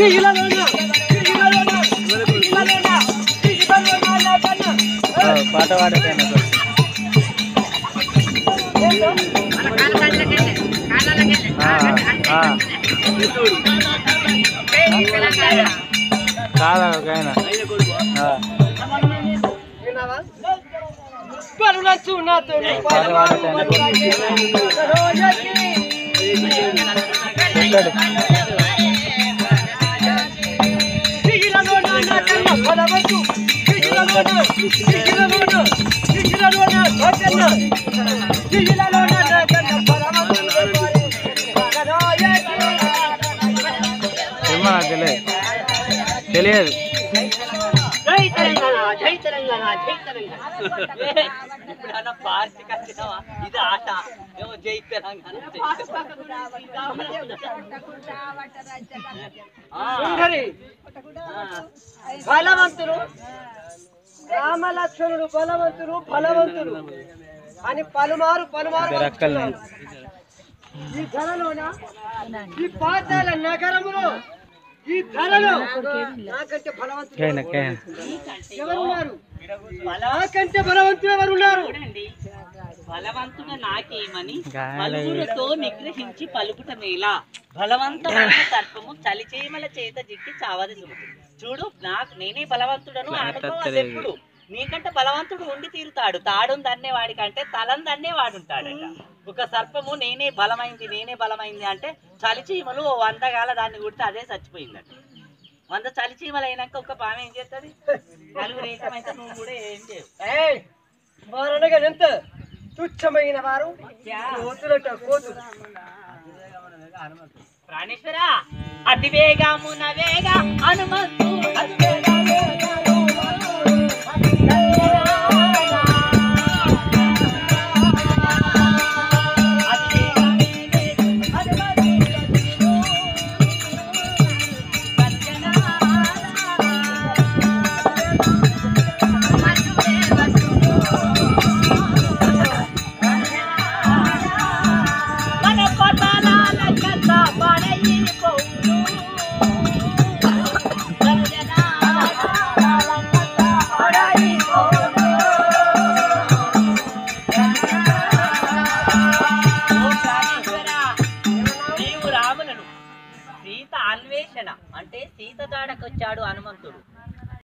పాట పాడేటైనా కాదా ఒక ఆయన ఆ, పాట పాడేటైనా ఉంటాడు ఏమో నాకు తెలియదు తెలియదు జై తెలంగాణ జై తెలంగాణ జై తెలంగాణ ఇప్పుడన్నా పార్టీకి వచ్చినావా ఇది ఆట ఏమో జై తెలంగాణ సుందరి బలవంతులు రామలక్ష్మణుడు బలవంతులు బలవంతులు అని పలుమారు పలుమారు ఇద్దరు అక్కలు వంచుతున్నారు. ఈ ధరలోన ఈ పాతాల నగరములో ఈ ధరలో నాకంటే బలవంతులు కైనా ఎవరున్నారు నాకంటే బలవంతులు ఎవరున్నారు చూడండి బలవంతుడు నాకేమని గాలి. పలువురితో నిగ్రహించి పలుకుట నేల బలవంతమైన సర్పము చలిచేమల చేత జిక్కి చావది సుమతి చూడు నాకు నేనే బలవంతుడను ఇట్లా అనుకోవాలి తత్తలేదు. ఎప్పుడు నీకంటే బలవంతుడు ఉండి తీరుతాడు తాడు దన్నే వాడి కంటే తలం దన్నే వాడుంటాడట ఒక సర్పము నేనే బలమైంది నేనే బలమైంది అంటే చలిచీమలు ఓ వంద గాల దాన్ని కుడితే అదే చచ్చిపోయిందట వంద చలిచీమలు అయినాక ఒక పాము ఏం చేస్తుంది నలుగురు ఏకమైతే నువ్వు కూడా ఏం చేయవు ఏయ్, వారనగా ఎంత తుచ్చమైన వారు కోతులట కోతులు ప్రాణేశ్వర అతి వేగమున వేగ హనుమంతు అతి వేగమున వేగ హనుమంతు.